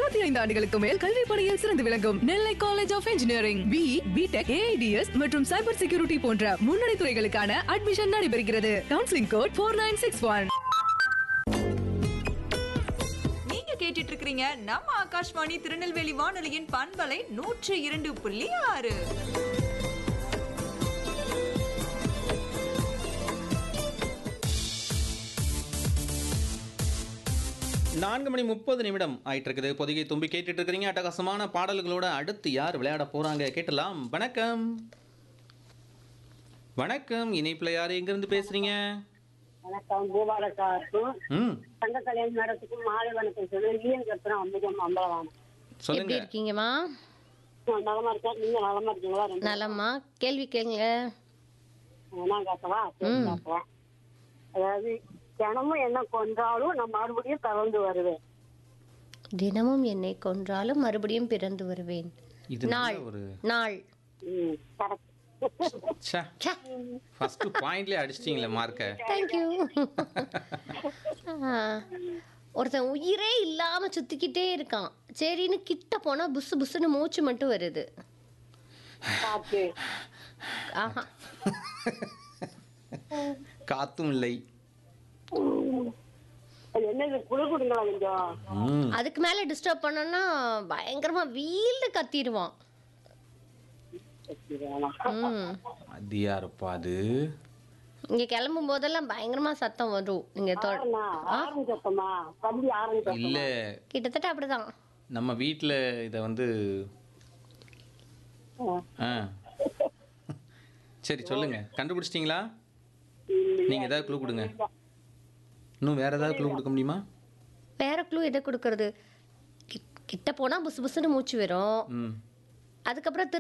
இருபத்தி ஐந்து ஆண்டுகளுக்கு மேல் கல்வி பணியில் சிறந்து விளங்கும் Nellai college of engineering B BTech AIDS மற்றும் சைபர் செக்யூரிட்டி போன்ற முன்னணி துறைகளுக்கான அட்மிஷன் நடைபெறுகிறது counselling code four nine six one நீங்க கேட்டுட்டு இருக்கிறீங்க நம்ம ஆகாஷ்வாணி திருநெல்வேலி வானொலியின் பண்பலை நூற்று இரண்டு புள்ளி ஆறு நான்கு மணி முப்பது நிமிடம் ஆயிட்டு இருக்குது பொதிகை தும்பி கேட்டுட்டு இருக்கிறீங்க அட்டகாசமான பாடல்களோட அடுத்து யார் விளையாட போறாங்க கேட்டலாம் வணக்கம் வணக்கம் இணைப்பில் யார் எங்கிருந்து பேசுறீங்க வணக்கம் பூபாலசாருக்கும் ம் சங்க கல்யாண மேடத்துக்கும் மாலை வணக்கம் சொல்லி ஈயன் கத்துறோம் அம்புஜம் அம்பலவான சொல்லுங்க எப்படி இருக்கீங்கம்மா நலமா இருக்கா நீங்க நலமா இருக்கீங்களா ரெண்டு நலம்மா கேள்வி கேளுங்க நான் கேட்கவா சரி கேட்கலாம் அதாவது தினமும் என்ன கொன்றாலும் நான் மறுபடியும் பிறந்து வருவேன் தினமும் என்னை கொன்றாலும் மறுபடியும் பிறந்து வருவேன் இது நல்ல நாள் ஒரு நாள் ம் கரெக்ட் ச்சே ஃபர்ஸ்ட் பாயிண்ட்லேயே அடிச்சிட்டிங்களே மார்க்கை தேங்க்யூ ஒருத்தன் உயிரே இல்லாம சுத்திக்கிட்டே இருக்கான் சரின்னு கிட்ட போனா புசு புசுன்னு மூச்சு மட்டும் வருது காத்து ஆஹா காத்தும் இல்லை அது என்னது குழு கொடுங்களா கொஞ்சம் ம் அதுக்கு மேல டிஸ்டர்ப் பண்ணோம்னா பயங்கரமா வீல்டு கத்திடுவான் ம் அது யாருப்பா அது இங்க கிளம்பும் போதெல்லாம் பயங்கரமா சத்தம் வரும் நீங்க தொ- ஆறுனா ஆரஞ்சு சத்தமா தம்பி ஆரஞ்சு சத்தமா இல்லை கிட்டத்தட்ட அப்படிதான் நம்ம வீட்டில் இதை வந்து ஆ சரி சொல்லுங்க கண்டுபிடிச்சிட்டிங்களா நீங்கள் ஏதாவது க்ளூ கொடுங்க இன்னும் வேற ஏதாவது க்ளூ கொடுக்க முடியுமா வேற க்ளூ எதை கொடுக்கறது கிட்- கிட்ட போனா புசு புசுன்னு மூச்சு வரும் ம் அதுக்கப்புறம்